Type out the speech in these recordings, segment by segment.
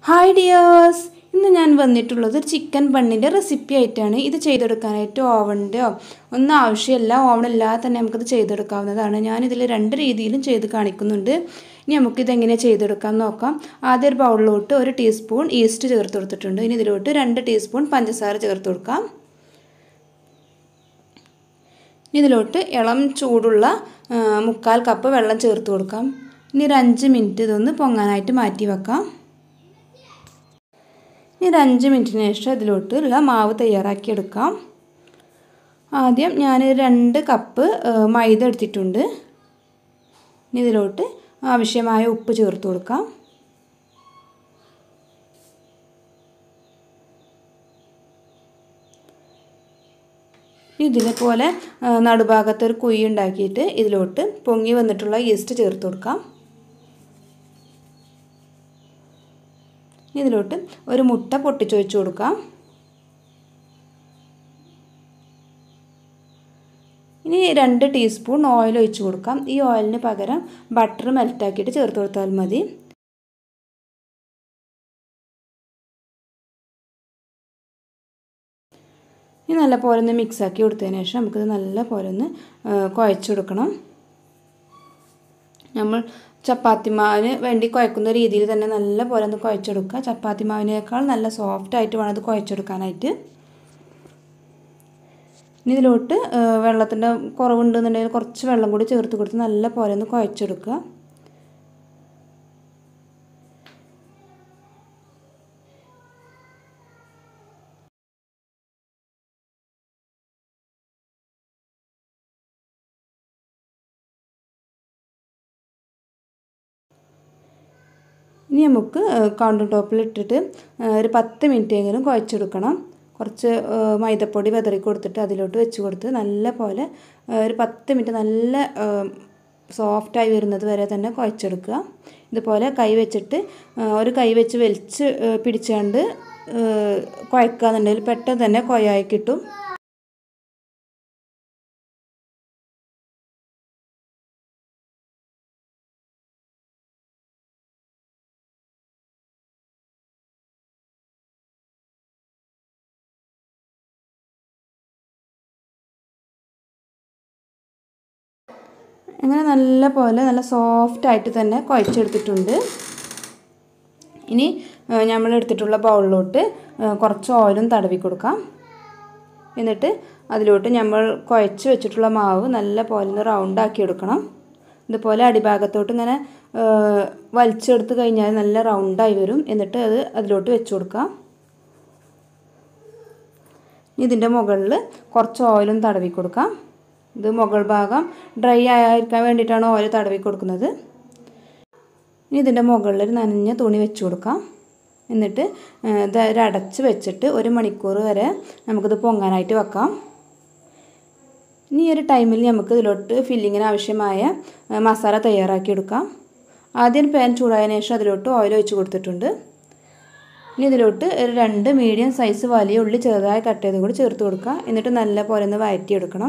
hi dears ഇന്ന് ഞാൻ വന്നിട്ടുള്ളത് ചിക്കൻ ബണ്ണിൻ്റെ റെസിപ്പി ആയിട്ടാണ് ഇത് ചെയ്തെടുക്കാനായിട്ട് ഓവണിൻ്റെയോ ഒന്നും ആവശ്യമില്ല ഓവണില്ലാതെ തന്നെ നമുക്കിത് ചെയ്തെടുക്കാവുന്നതാണ് ഞാനിതിൽ രണ്ട് രീതിയിലും ചെയ്ത് കാണിക്കുന്നുണ്ട് ഇനി നമുക്കിത് എങ്ങനെ ചെയ്തെടുക്കാം നോക്കാം ആദ്യം ഒരു ബൗളിലോട്ട് ഒരു ടീസ്പൂൺ ഈസ്റ്റ് ചേർത്ത് കൊടുത്തിട്ടുണ്ട് ഇനി ഇതിലോട്ട് രണ്ട് ടീസ്പൂൺ പഞ്ചസാര ചേർത്ത് കൊടുക്കാം ഇതിലോട്ട് ഇളം ചൂടുള്ള മുക്കാൽ കപ്പ് വെള്ളം ചേർത്ത് കൊടുക്കാം ഇനി ഒരു അഞ്ച് മിനിറ്റ് ഇതൊന്ന് പൊങ്ങാനായിട്ട് മാറ്റി വെക്കാം ഇനി ഒരു അഞ്ച് മിനിറ്റിന് ശേഷം ഇതിലോട്ടുള്ള മാവ് തയ്യാറാക്കി എടുക്കാം ആദ്യം ഞാൻ രണ്ട് കപ്പ് മൈദ എടുത്തിട്ടുണ്ട് ഇനി ഇതിലോട്ട് ആവശ്യമായ ഉപ്പ് ചേർത്ത് കൊടുക്കാം ഇതിനെ പോലെ നടുഭാഗത്ത് ഒരു കുഴി ഉണ്ടാക്കിയിട്ട് ഇതിലോട്ട് പൊങ്ങി വന്നിട്ടുള്ള ഈസ്റ്റ് ചേർത്ത് കൊടുക്കാം ഇതിലോട്ട് ഒരു മുട്ട പൊട്ടിച്ചൊഴിച്ച് കൊടുക്കാം ഇനി രണ്ട് ടീസ്പൂൺ ഓയിൽ ഒഴിച്ച് കൊടുക്കാം ഈ ഓയിലിന് പകരം ബട്ടർ മെൽറ്റാക്കിയിട്ട് ചേർത്ത് കൊടുത്താൽ മതി ഇനി നല്ല പോലെ ഒന്ന് മിക്സാക്കി കൊടുത്തതിന് ശേഷം നമുക്കിത് നല്ല പോലെ ഒന്ന് കുഴച്ചെടുക്കണം നമ്മൾ ചപ്പാത്തി മാവിന് വേണ്ടി കുഴക്കുന്ന രീതിയിൽ തന്നെ നല്ല പോലെ ഒന്ന് കുഴച്ചെടുക്കുക ചപ്പാത്തി മാവിനേക്കാൾ നല്ല സോഫ്റ്റ് ആയിട്ട് വേണം അത് കുഴച്ചെടുക്കാനായിട്ട് ഇനി ഇതിലോട്ട് വെള്ളത്തിൻ്റെ കുറവുണ്ടെന്നുണ്ടെങ്കിൽ കുറച്ച് വെള്ളം കൂടി ചേർത്ത് കൊടുത്ത് നല്ല പോലെ ഒന്ന് കുഴച്ചെടുക്കുക ഇനി നമുക്ക് കൗണ്ടർ ടോപ്പിൽ ഇട്ടിട്ട് ഒരു പത്ത് മിനിറ്റ് എങ്കിലും കുഴച്ചെടുക്കണം കുറച്ച് മൈദപ്പൊടി വിതറി കൊടുത്തിട്ട് അതിലോട്ട് വെച്ച് കൊടുത്ത് നല്ല പോലെ ഒരു പത്ത് മിനിറ്റ് നല്ല സോഫ്റ്റായി വരുന്നത് വരെ തന്നെ കുഴച്ചെടുക്കുക ഇതുപോലെ കൈ വെച്ചിട്ട് ഒരു കൈ വെച്ച് വലിച്ച് പിടിച്ചുകൊണ്ട് കുഴക്കുകയെന്നുണ്ടെങ്കിൽ പെട്ടെന്ന് തന്നെ കുഴയായി കിട്ടും അങ്ങനെ നല്ല പോലെ നല്ല സോഫ്റ്റായിട്ട് തന്നെ കുഴച്ചെടുത്തിട്ടുണ്ട് ഇനി നമ്മൾ എടുത്തിട്ടുള്ള ബൗളിലോട്ട് കുറച്ച് ഓയിലും തടവി കൊടുക്കാം എന്നിട്ട് അതിലോട്ട് നമ്മൾ കുഴച്ച് വെച്ചിട്ടുള്ള മാവ് നല്ല പോലെ ഒന്ന് റൗണ്ടാക്കി എടുക്കണം ഇതുപോലെ അടിഭാഗത്തോട്ട് ഇങ്ങനെ വലിച്ചെടുത്ത് കഴിഞ്ഞാൽ നല്ല റൗണ്ടായി വരും എന്നിട്ട് അത് അതിലോട്ട് വെച്ച് കൊടുക്കാം ഇതിൻ്റെ മുകളിൽ കുറച്ച് ഓയിലും തടവി കൊടുക്കാം ഇത് മുകൾ ഭാഗം ഡ്രൈ ആയിരിക്കാൻ വേണ്ടിയിട്ടാണ് ഓയിൽ തടവി കൊടുക്കുന്നത് ഇനി ഇതിൻ്റെ മുകളിൽ ഒരു നനഞ്ഞ തുണി വെച്ച് കൊടുക്കാം എന്നിട്ട് ഇത് അടച്ച് വെച്ചിട്ട് ഒരു മണിക്കൂർ വരെ നമുക്കിത് പൊങ്ങാനായിട്ട് വെക്കാം ഇനി ഈ ഒരു ടൈമിൽ നമുക്ക് ഇതിലോട്ട് ഫില്ലിങ്ങിന് ആവശ്യമായ മസാല തയ്യാറാക്കി എടുക്കാം ആദ്യം പാൻ ചൂടായതിനു ശേഷം അതിലോട്ട് ഓയിൽ ഒഴിച്ച് കൊടുത്തിട്ടുണ്ട് ഇനി ഇതിലോട്ട് ഒരു രണ്ട് മീഡിയം സൈസ് വലിയ ഉള്ളി ചെറുതായി കട്ട് ചെയ്ത് കൂടി ചേർത്ത് കൊടുക്കുക എന്നിട്ട് നല്ല പോലെ ഒന്ന് വഴറ്റിയെടുക്കണം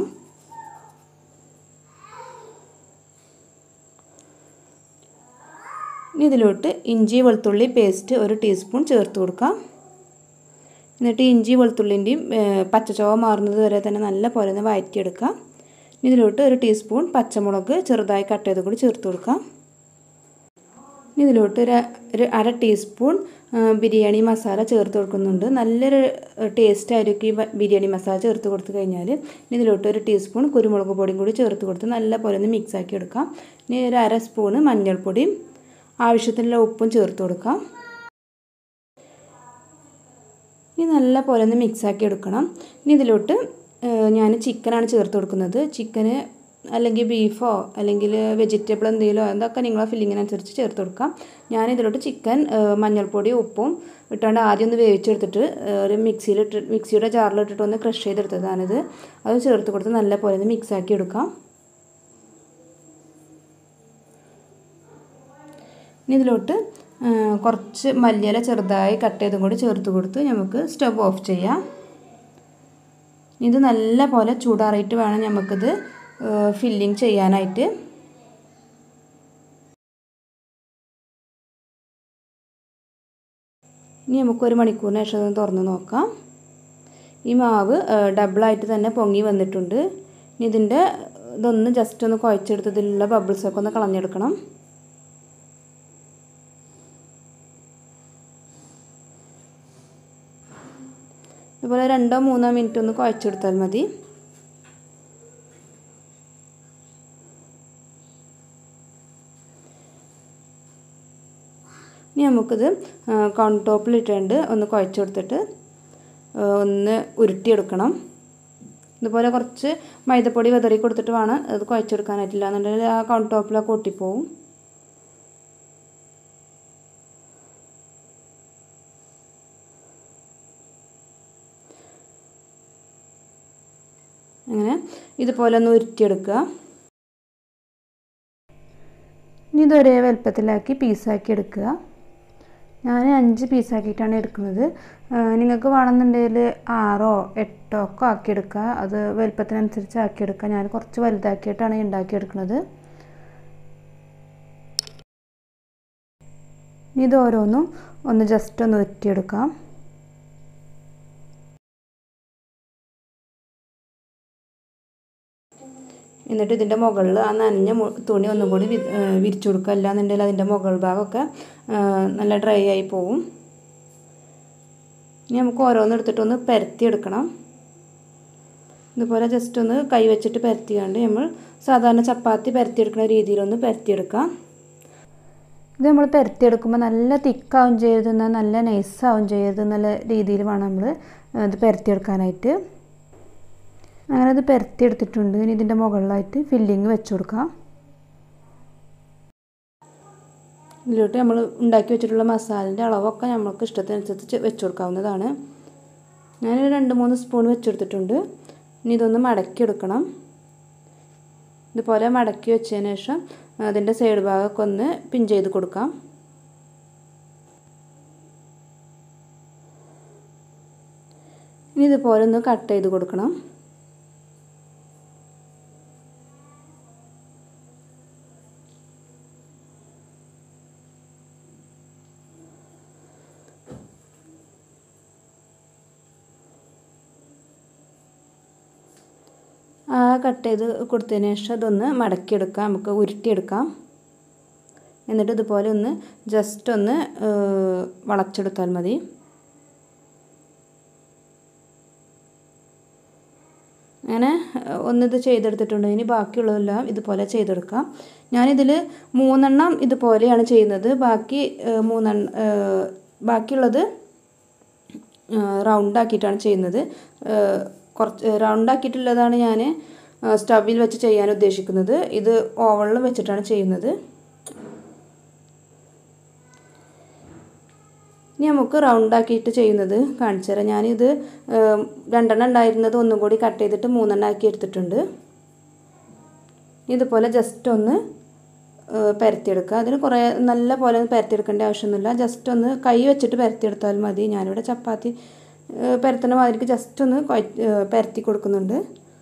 ഇനി ഇതിലോട്ട് ഇഞ്ചി വെളുത്തുള്ളി പേസ്റ്റ് ഒരു ടീസ്പൂൺ ചേർത്ത് കൊടുക്കാം എന്നിട്ട് ഇഞ്ചി വെളുത്തുള്ളിൻ്റെയും പച്ചച്ചോവ മാറുന്നത് വരെ തന്നെ നല്ല പോലെ ഒന്ന് വഴറ്റിയെടുക്കാം ഇതിലോട്ട് ഒരു ടീസ്പൂൺ പച്ചമുളക് ചെറുതായി കട്ട് ചെയ്ത് കൂടി ചേർത്ത് കൊടുക്കാം ഇതിലോട്ട് ഒരു ഒരു അര ടീസ്പൂൺ ബിരിയാണി മസാല ചേർത്ത് കൊടുക്കുന്നുണ്ട് നല്ലൊരു ടേസ്റ്റ് ആയിരിക്കും ഈ ബിരിയാണി മസാല ചേർത്ത് കൊടുത്തു കഴിഞ്ഞാൽ ഇതിലോട്ട് ഒരു ടീസ്പൂൺ കുരുമുളക് പൊടിയും കൂടി ചേർത്ത് കൊടുത്ത് നല്ല പോലെ ഒന്ന് മിക്സ് ആക്കി എടുക്കാം ഇനി ഒരു അര സ്പൂണ് മഞ്ഞൾപ്പൊടിയും ആവശ്യത്തിനുള്ള ഉപ്പും ചേർത്ത് കൊടുക്കാം ഇനി നല്ല പോലെ ഒന്ന് മിക്സാക്കി എടുക്കണം ഇനി ഇതിലോട്ട് ഞാൻ ചിക്കനാണ് ചേർത്ത് കൊടുക്കുന്നത് ചിക്കന് അല്ലെങ്കിൽ ബീഫോ അല്ലെങ്കിൽ വെജിറ്റബിൾ എന്തെങ്കിലോ എന്തൊക്കെ നിങ്ങളെ ഫില്ലിങ്ങിനനുസരിച്ച് ചേർത്ത് കൊടുക്കാം ഞാൻ ഇതിലോട്ട് ചിക്കൻ മഞ്ഞൾപ്പൊടി ഉപ്പും ഇട്ടുകൊണ്ട് ആദ്യം ഒന്ന് വേവിച്ചെടുത്തിട്ട് ഒരു മിക്സിയിലിട്ട് മിക്സിയുടെ ജാറിലിട്ടിട്ട് ഒന്ന് ക്രഷ് ചെയ്തെടുത്തതാണിത് അത് ചേർത്ത് കൊടുത്ത് നല്ല പോലെ ഒന്ന് മിക്സാക്കി എടുക്കാം ഇനി ഇതിലോട്ട് കുറച്ച് മല്ലിയില ചെറുതായി കട്ട് ചെയ്തും കൂടി ചേർത്ത് കൊടുത്ത് നമുക്ക് സ്റ്റവ് ഓഫ് ചെയ്യാം ഇത് നല്ല പോലെ ചൂടാറിയിട്ട് വേണം നമുക്കിത് ഫില്ലിങ് ചെയ്യാനായിട്ട് ഇനി നമുക്ക് ഒരു മണിക്കൂറിന് ശേഷം ഒന്ന് തുറന്ന് നോക്കാം ഈ മാവ് ഡബിളായിട്ട് തന്നെ പൊങ്ങി വന്നിട്ടുണ്ട് ഇനി ഇതിൻ്റെ ഇതൊന്ന് ജസ്റ്റ് ഒന്ന് കുഴച്ചെടുത്ത് ഇതിലുള്ള ബബിൾസൊക്കെ ഒന്ന് കളഞ്ഞെടുക്കണം ഇതുപോലെ രണ്ടോ മൂന്നോ മിനിറ്റ് ഒന്ന് കുഴച്ചെടുത്താൽ മതി ഇനി നമുക്കിത് കൗണ്ടർ ടോപ്പിലിട്ടുണ്ട് ഒന്ന് കുഴച്ചെടുത്തിട്ട് ഒന്ന് ഉരുട്ടിയെടുക്കണം ഇതുപോലെ കുറച്ച് മൈദപ്പൊടി വിതറി കൊടുത്തിട്ട് വേണം അത് കുഴച്ചെടുക്കാനായിട്ടില്ല എന്നുണ്ടെങ്കിൽ ആ കൗണ്ടർ ടോപ്പിലൊക്കെ ഒട്ടിപ്പോവും അങ്ങനെ ഇതുപോലെ ഒന്ന് ഉരുട്ടിയെടുക്കുക ഇനി ഇതൊരേ വലുപ്പത്തിലാക്കി പീസാക്കി എടുക്കുക ഞാൻ അഞ്ച് പീസാക്കിയിട്ടാണ് എടുക്കുന്നത് നിങ്ങൾക്ക് വേണമെന്നുണ്ടെങ്കിൽ ആറോ എട്ടോ ഒക്കെ ആക്കിയെടുക്കുക അത് വലുപ്പത്തിനനുസരിച്ച് ആക്കിയെടുക്കുക ഞാൻ കുറച്ച് വലുതാക്കിയിട്ടാണ് ഉണ്ടാക്കിയെടുക്കുന്നത് ഇനി ഇത് ഓരോന്നും ഒന്ന് ജസ്റ്റ് ഒന്ന് ഉരുട്ടിയെടുക്കാം എന്നിട്ട് ഇതിൻ്റെ മുകളിൽ ആ നനഞ്ഞ തുണി ഒന്നും കൂടി വിരിച്ചു കൊടുക്കുക അല്ലാന്നുണ്ടെങ്കിൽ അതിൻ്റെ മുകൾ ഭാഗമൊക്കെ നല്ല ഡ്രൈ ആയി പോവും ഇനി നമുക്ക് ഓരോന്ന് എടുത്തിട്ടൊന്ന് പരത്തിയെടുക്കണം ഇതുപോലെ ജസ്റ്റ് ഒന്ന് കൈ വെച്ചിട്ട് പരത്തിയാണ്ട് നമ്മൾ സാധാരണ ചപ്പാത്തി പരത്തിയെടുക്കുന്ന രീതിയിലൊന്ന് പരത്തിയെടുക്കാം ഇത് നമ്മൾ പരത്തിയെടുക്കുമ്പോൾ നല്ല തിക്കാവും ചെയ്യരുത് എന്നാൽ നല്ല നൈസാവും ചെയ്യരുത് എന്നുള്ള രീതിയിൽ വേണം നമ്മൾ ഇത് പരത്തിയെടുക്കാനായിട്ട് അങ്ങനെ അത് പരത്തിയെടുത്തിട്ടുണ്ട് ഇനി ഇതിൻ്റെ മുകളിലായിട്ട് ഫില്ലിങ് വെച്ച് കൊടുക്കാം ഇതിലോട്ട് നമ്മൾ ഉണ്ടാക്കി വെച്ചിട്ടുള്ള മസാലൻ്റെ അളവൊക്കെ നമ്മൾക്ക് ഇഷ്ടത്തിനനുസരിച്ച് വെച്ച് കൊടുക്കാവുന്നതാണ് ഞാൻ രണ്ട് മൂന്ന് സ്പൂൺ വെച്ചെടുത്തിട്ടുണ്ട് ഇനി ഇതൊന്ന് മടക്കിയെടുക്കണം ഇതുപോലെ മടക്കി വെച്ചതിന് ശേഷം അതിൻ്റെ സൈഡ് ഭാഗമൊക്കെ ഒന്ന് പിൻ ചെയ്ത് കൊടുക്കാം ഇനി ഇതുപോലെ ഒന്ന് കട്ട് ചെയ്ത് കൊടുക്കണം ആ കട്ട് ചെയ്ത് കൊടുത്തതിന് ശേഷം അതൊന്ന് മടക്കിയെടുക്കാം നമുക്ക് ഉരുട്ടിയെടുക്കാം എന്നിട്ട് ഇതുപോലെ ഒന്ന് ജസ്റ്റ് ഒന്ന് വളച്ചെടുത്താൽ മതി അങ്ങനെ ഒന്നിത് ചെയ്തെടുത്തിട്ടുണ്ട് ഇനി ബാക്കിയുള്ളതെല്ലാം ഇതുപോലെ ചെയ്തെടുക്കാം ഞാനിതിൽ മൂന്നെണ്ണം ഇതുപോലെയാണ് ചെയ്യുന്നത് ബാക്കി മൂന്നെണ്ണം ബാക്കിയുള്ളത് റൗണ്ട് ആക്കിയിട്ടാണ് ചെയ്യുന്നത് കുറച്ച് റൗണ്ട് ആക്കിയിട്ടുള്ളതാണ് ഞാൻ സ്റ്റവിൽ വെച്ച് ചെയ്യാൻ ഉദ്ദേശിക്കുന്നത് ഇത് ഓവണിൽ വെച്ചിട്ടാണ് ചെയ്യുന്നത് ഇനി നമുക്ക് റൗണ്ട് ആക്കിയിട്ട് ചെയ്യുന്നത് കാണിച്ചു തരാം ഞാനിത് രണ്ടെണ്ണം ഉണ്ടായിരുന്നത് ഒന്നും കൂടി കട്ട് ചെയ്തിട്ട് മൂന്നെണ്ണം ആക്കി എടുത്തിട്ടുണ്ട് ഇതുപോലെ ജസ്റ്റ് ഒന്ന് പരത്തിയെടുക്കുക അതിന് കുറേ നല്ല പോലെ ഒന്ന് പരത്തിയെടുക്കേണ്ട ആവശ്യമൊന്നുമില്ല ജസ്റ്റ് ഒന്ന് കൈ വെച്ചിട്ട് പരത്തിയെടുത്താൽ മതി ഞാനിവിടെ ചപ്പാത്തി പരത്തുന്ന മാതിരിക്ക് ജസ്റ്റ് ഒന്ന് പരത്തി കൊടുക്കുന്നുണ്ട്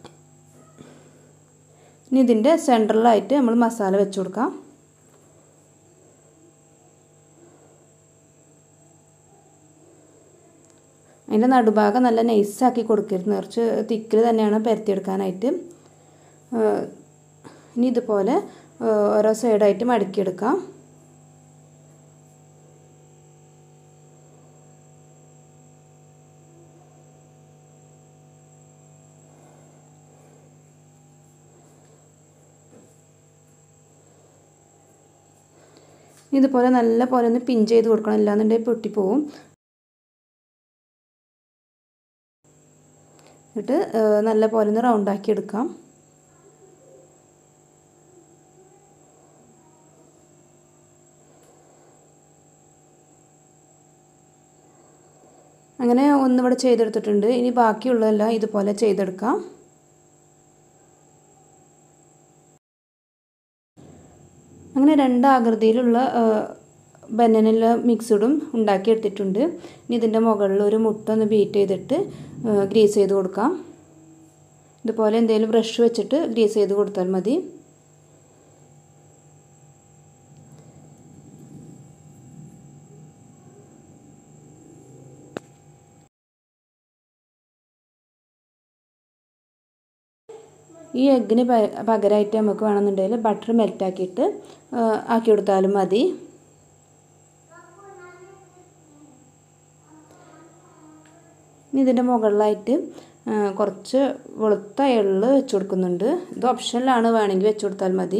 ഇനി ഇതിൻ്റെ സെൻറ്ററിലായിട്ട് നമ്മൾ മസാല വെച്ച് കൊടുക്കാം അതിൻ്റെ നടുഭാഗം നല്ല നൈസാക്കി കൊടുക്കരുത് കുറച്ച് തിക്കിൽ തന്നെയാണ് പരത്തിയെടുക്കാനായിട്ട് ഇനി ഇതുപോലെ ഓരോ സൈഡായിട്ട് മടക്കിയെടുക്കാം ഇതുപോലെ നല്ല പോലെ ഒന്ന് പിൻ ചെയ്ത് കൊടുക്കണം അല്ലാന്നുണ്ടെങ്കിൽ പൊട്ടിപ്പോവും എന്നിട്ട് നല്ല പോലെ ഒന്ന് റൗണ്ടാക്കി എടുക്കാം അങ്ങനെ ഒന്നിവിടെ ചെയ്തെടുത്തിട്ടുണ്ട് ഇനി ബാക്കിയുള്ളതെല്ലാം ഇതുപോലെ ചെയ്തെടുക്കാം അങ്ങനെ രണ്ട് ആകൃതിയിലുള്ള ബനാനല്ല മിക്സഡും ഉണ്ടാക്കി എടുത്തിട്ടുണ്ട് ഇനി ഇതിൻ്റെ മുകളിൽ ഒരു മുട്ട ഒന്ന് ബീറ്റ് ചെയ്തിട്ട് ഗ്രീസ് ചെയ്ത് കൊടുക്കാം ഇതുപോലെ എന്തെങ്കിലും ബ്രഷ് വെച്ചിട്ട് ഗ്രീസ് ചെയ്ത് കൊടുത്താൽ മതി ഈ എഗ്ഗിന് പകരമായിട്ട് നമുക്ക് വേണമെന്നുണ്ടെങ്കിൽ ബട്ടർ മെൽറ്റാക്കിയിട്ട് ആക്കി കൊടുത്താലും മതി ഇനി ഇതിൻ്റെ മുകളിലായിട്ട് കുറച്ച് വെളുത്ത എള്ള് വെച്ച് കൊടുക്കുന്നുണ്ട് ഇത് ഓപ്ഷനിലാണ് വേണമെങ്കിൽ വെച്ച് കൊടുത്താൽ മതി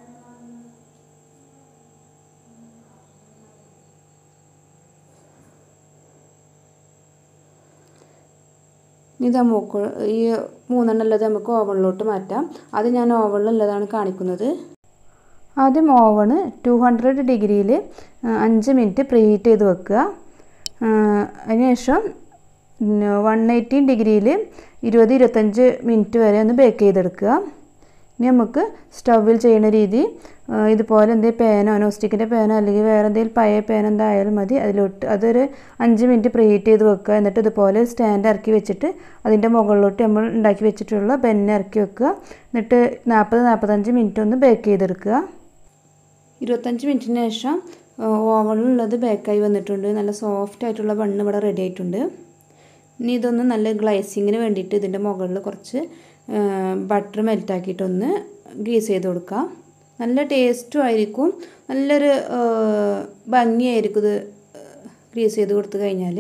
ഇത് നമുക്ക് ഈ മൂന്നെണ്ണം ഉള്ളത് നമുക്ക് ഓവണിലോട്ട് മാറ്റാം അത് ഞാൻ ഓവണിലുള്ളതാണ് കാണിക്കുന്നത് ആദ്യം ഓവണ് ടു ഹൺഡ്രഡ് ഡിഗ്രിയിൽ അഞ്ച് മിനിറ്റ് പ്രീ ഹീറ്റ് ചെയ്ത് വെക്കുക അതിനുശേഷം വൺ എയ്റ്റീൻ ഡിഗ്രിയിൽ ഇരുപത് ഇരുപത്തഞ്ച് മിനിറ്റ് വരെ ഒന്ന് ബേക്ക് ചെയ്തെടുക്കുക ഇനി നമുക്ക് സ്റ്റൗവിൽ ചെയ്യുന്ന രീതി ഇതുപോലെ എന്തെങ്കിലും പേനോ നോൺ സ്റ്റിക്കിൻ്റെ പേനോ അല്ലെങ്കിൽ വേറെ എന്തെങ്കിലും പഴയ പേന എന്തായാലും മതി അതിലോട്ട് അതൊരു അഞ്ച് മിനിറ്റ് പ്രീ ഹീറ്റ് ചെയ്ത് വെക്കുക എന്നിട്ട് ഇതുപോലെ സ്റ്റാൻഡ് ഇറക്കി വെച്ചിട്ട് അതിൻ്റെ മുകളിലോട്ട് നമ്മൾ ഉണ്ടാക്കി വെച്ചിട്ടുള്ള ബെന്നെ ഇറക്കി വെക്കുക എന്നിട്ട് നാൽപ്പത് നാൽപ്പത്തഞ്ച് മിനിറ്റ് ഒന്ന് ബേക്ക് ചെയ്തെടുക്കുക ഇരുപത്തഞ്ച് മിനിറ്റിന് ശേഷം ഓവണിലുള്ളത് ബേക്കായി വന്നിട്ടുണ്ട് നല്ല സോഫ്റ്റ് ആയിട്ടുള്ള ബണ്ണ് ഇവിടെ റെഡി ആയിട്ടുണ്ട് ഇനി ഇതൊന്ന് നല്ല ഗ്ലൈസിങ്ങിന് വേണ്ടിയിട്ട് ഇതിൻ്റെ മുകളിൽ കുറച്ച് ബട്ടർ മെൽറ്റാക്കിയിട്ടൊന്ന് ഗ്രീസ് ചെയ്ത് കൊടുക്കാം നല്ല ടേസ്റ്റും ആയിരിക്കും നല്ലൊരു ഭംഗിയായിരിക്കും ഇത് ഗ്രീസ് ചെയ്ത് കൊടുത്തു കഴിഞ്ഞാൽ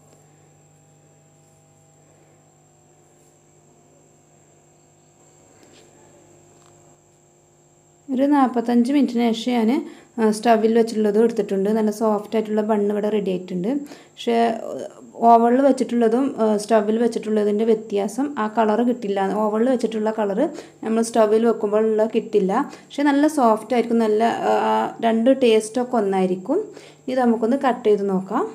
ഒരു നാൽപ്പത്തഞ്ച് മിനിറ്റിന് ശേഷം ഞാൻ സ്റ്റവിൽ വെച്ചിട്ടുള്ളത് എടുത്തിട്ടുണ്ട് നല്ല സോഫ്റ്റ് ആയിട്ടുള്ള ബണ്ണ് ഇവിടെ റെഡി ആയിട്ടുണ്ട് പക്ഷേ ഓവണിൽ വെച്ചിട്ടുള്ളതും സ്റ്റവിൽ വെച്ചിട്ടുള്ളതിൻ്റെ വ്യത്യാസം ആ കളർ കിട്ടില്ല ഓവണിൽ വെച്ചിട്ടുള്ള കളറ് നമ്മൾ സ്റ്റവിൽ വെക്കുമ്പോഴുള്ള കിട്ടില്ല പക്ഷേ നല്ല സോഫ്റ്റ് ആയിരിക്കും നല്ല രണ്ട് ടേസ്റ്റൊക്കെ ഒന്നായിരിക്കും ഇത് നമുക്കൊന്ന് കട്ട് ചെയ്ത് നോക്കാം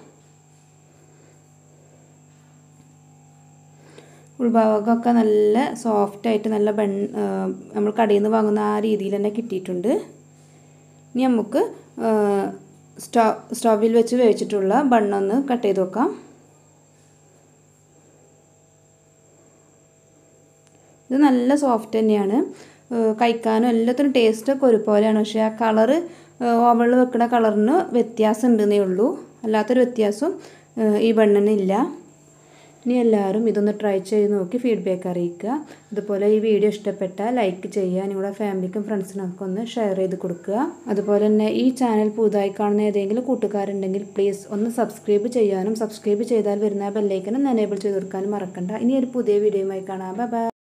ഉൾഭാഗമൊക്കെ നല്ല സോഫ്റ്റായിട്ട് നല്ല ബൺ നമ്മൾ കടയിൽ നിന്ന് വാങ്ങുന്ന ആ രീതിയിൽ തന്നെ കിട്ടിയിട്ടുണ്ട് ഇനി നമുക്ക് സ്റ്റോ സ്റ്റൗവിൽ വെച്ച് വേവിച്ചിട്ടുള്ള ബണ്ണൊന്ന് കട്ട് ചെയ്ത് വെക്കാം ഇത് നല്ല സോഫ്റ്റ് തന്നെയാണ് കഴിക്കാനും എല്ലാത്തിനും ടേസ്റ്റൊക്കെ ഒരുപോലെയാണ് പക്ഷേ ആ കളറ് ഓവണിൽ വെക്കുന്ന കളറിന് വ്യത്യാസം ഉണ്ടെന്നേ ഉള്ളൂ അല്ലാത്തൊരു വ്യത്യാസം ഈ ബണ്ണിനില്ല ഇനി എല്ലാവരും ഇതൊന്ന് ട്രൈ ചെയ്ത് നോക്കി ഫീഡ്ബാക്ക് അറിയിക്കുക അതുപോലെ ഈ വീഡിയോ ഇഷ്ടപ്പെട്ടാൽ ലൈക്ക് ചെയ്യുക നിങ്ങളുടെ ഫാമിലിക്കും ഫ്രണ്ട്സിനൊക്കെ ഒന്ന് ഷെയർ ചെയ്ത് കൊടുക്കുക അതുപോലെ തന്നെ ഈ ചാനൽ പുതുതായി കാണുന്ന ഏതെങ്കിലും കൂട്ടുകാരുണ്ടെങ്കിൽ പ്ലീസ് ഒന്ന് സബ്സ്ക്രൈബ് ചെയ്യാനും സബ്സ്ക്രൈബ് ചെയ്താൽ വരുന്ന ബെല്ലൈക്കനും എനേബിൾ ചെയ്ത് കൊടുക്കാനും മറക്കണ്ട ഇനി ഒരു പുതിയ വീഡിയോയുമായി കാണാം ബൈ